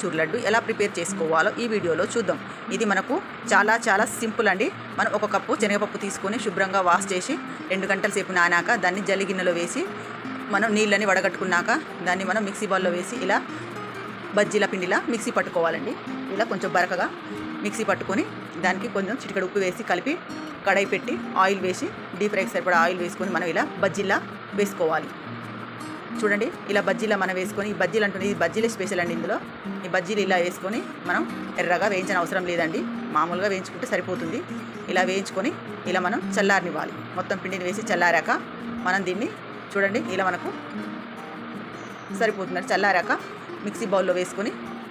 మోతిచూర్ లడ్డు ఎలా ప్రిపేర్ చేసుకోవాలో ఈ వీడియోలో చూద్దాం ఇది మనకు చాలా చాలా సింపుల్ అండి మనం ఒక కప్పు శనగపప్పు తీసుకొని శుభ్రంగా వాష్ చేసి రెండు గంటల సేపు నానాక దాన్ని జల్లి గిన్నెలో వేసి మనం నీళ్ళని వడగట్టుకున్నాక దాన్ని మనం మిక్సీ బౌల్లో వేసి ఇలా బజ్జీల పిండిలా మిక్సీ పట్టుకోవాలండి ఇలా కొంచెం బరకగా మిక్సీ పట్టుకొని దానికి కొంచెం చిటికడ ఉప్పు వేసి కలిపి కడాయి పెట్టి ఆయిల్ వేసి డీప్ ఫ్రైకి సరిపడా ఆయిల్ వేసుకొని మనం ఇలా బజ్జీలా వేసుకోవాలి చూడండి ఇలా బజ్జీలా మనం వేసుకొని ఈ బజ్జీలు అంటుంది ఇది బజ్జీలే స్పెషల్ అండి ఇందులో ఈ బజ్జీలు ఇలా వేసుకొని మనం ఎర్రగా వేయించిన అవసరం లేదండి మామూలుగా వేయించుకుంటే సరిపోతుంది ఇలా వేయించుకొని ఇలా మనం చల్లారనివ్వాలి మొత్తం పిండిని వేసి చల్లారాక మనం దీన్ని చూడండి ఇలా మనకు సరిపోతుందండి చల్లారాక మిక్సీ బౌల్లో వేసుకొని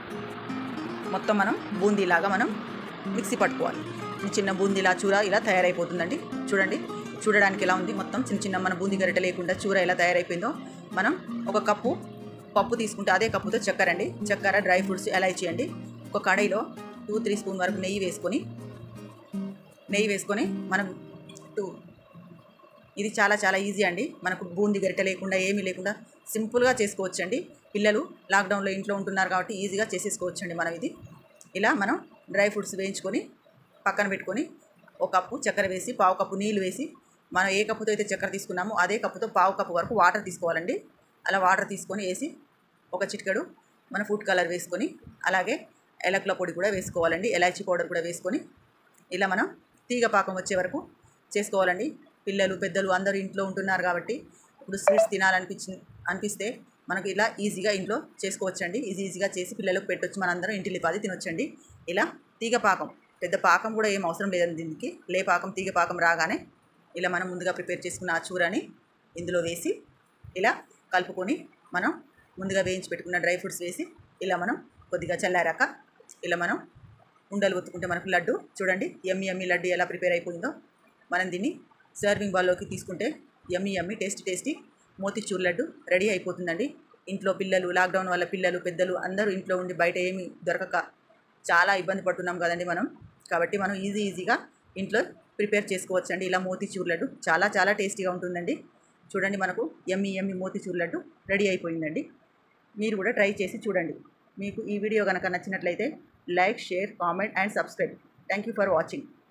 మొత్తం మనం బూందీలాగా మనం మిక్సీ పట్టుకోవాలి చిన్న చిన్న బూందీలా చూర ఇలా తయారైపోతుందండి చూడండి చూడడానికి ఎలా ఉంది మొత్తం చిన్న చిన్న మన బూందీ గరిటె లేకుండా చూర ఎలా తయారైపోయిందో మనం ఒక కప్పు పప్పు తీసుకుంటే అదే కప్పుతో చక్కెర అండి చక్కెర డ్రై ఫ్రూట్స్ ఎలాచి అండి ఒక కడాయిలో టూ త్రీ స్పూన్ వరకు నెయ్యి వేసుకొని నెయ్యి వేసుకొని మనం టూ ఇది చాలా చాలా ఈజీ అండి మనకు బూందీ గరిటె లేకుండా ఏమీ లేకుండా సింపుల్గా చేసుకోవచ్చండి పిల్లలు లాక్డౌన్లో ఇంట్లో ఉంటున్నారు కాబట్టి ఈజీగా చేసేసుకోవచ్చండి మనం ఇది ఇలా మనం డ్రై ఫ్రూట్స్ వేయించుకొని పక్కన పెట్టుకొని ఒక కప్పు చక్కెర వేసి పావు కప్పు నీళ్ళు వేసి మనం ఏ కప్పుతో అయితే చక్కెర తీసుకున్నామో అదే కప్పుతో పావు కప్పు వరకు వాటర్ తీసుకోవాలండి అలా వాటర్ తీసుకొని వేసి ఒక చిటికెడు మన ఫుడ్ కలర్ వేసుకొని అలాగే ఎలకల పొడి కూడా వేసుకోవాలండి ఎలాచీ పౌడర్ కూడా వేసుకొని ఇలా మనం తీగ పాకం వచ్చే వరకు చేసుకోవాలండి పిల్లలు పెద్దలు అందరూ ఇంట్లో ఉంటున్నారు కాబట్టి ఇప్పుడు స్వీట్స్ తినాలనిపించి అనిపిస్తే మనకు ఇలా ఈజీగా ఇంట్లో చేసుకోవచ్చండి ఈజీ ఈజీగా చేసి పిల్లలకు పెట్టొచ్చు మనందరం ఇంటి లిపాది తినొచ్చండి ఇలా తీగ పాకం పెద్ద పాకం కూడా ఏం అవసరం లేదండి దీనికి లే పాకం తీగ పాకం రాగానే ఇలా మనం ముందుగా ప్రిపేర్ చేసుకున్న ఆ చూరని ఇందులో వేసి ఇలా కలుపుకొని మనం ముందుగా వేయించి పెట్టుకున్న డ్రై ఫ్రూట్స్ వేసి ఇలా మనం కొద్దిగా చల్లారాక ఇలా మనం ఉండలు ఒత్తుకుంటే మనకు లడ్డు చూడండి ఎమ్మి ఎమ్మి లడ్డు ఎలా ప్రిపేర్ అయిపోయిందో మనం దీన్ని సర్వింగ్ బాల్లోకి తీసుకుంటే yummy yummy tasty tasty motichoor laddu ready అయిపోతుందండి ఇంట్లో పిల్లలు లాక్డౌన్ వల్ల పిల్లలు పెద్దలు అందరూ ఇంట్లో ఉండి బయట ఏమి దొరకక చాలా ఇబ్బంది పడుతున్నాం కదండి మనం కాబట్టి మనం ఈజీ ఈజీగా ఇంట్లో ప్రిపేర్ చేసుకోవచ్చండి ఇలా మోతిచూర్ లడ్డు చాలా చాలా టేస్టీగా ఉంటుందండి చూడండి మనకు yummy yummy motichoor laddu ready అయిపోయిందండి మీరు కూడా ట్రై చేసి చూడండి మీకు ఈ వీడియో కనుక నచ్చినట్లయితే like share comment and subscribe thank you for watching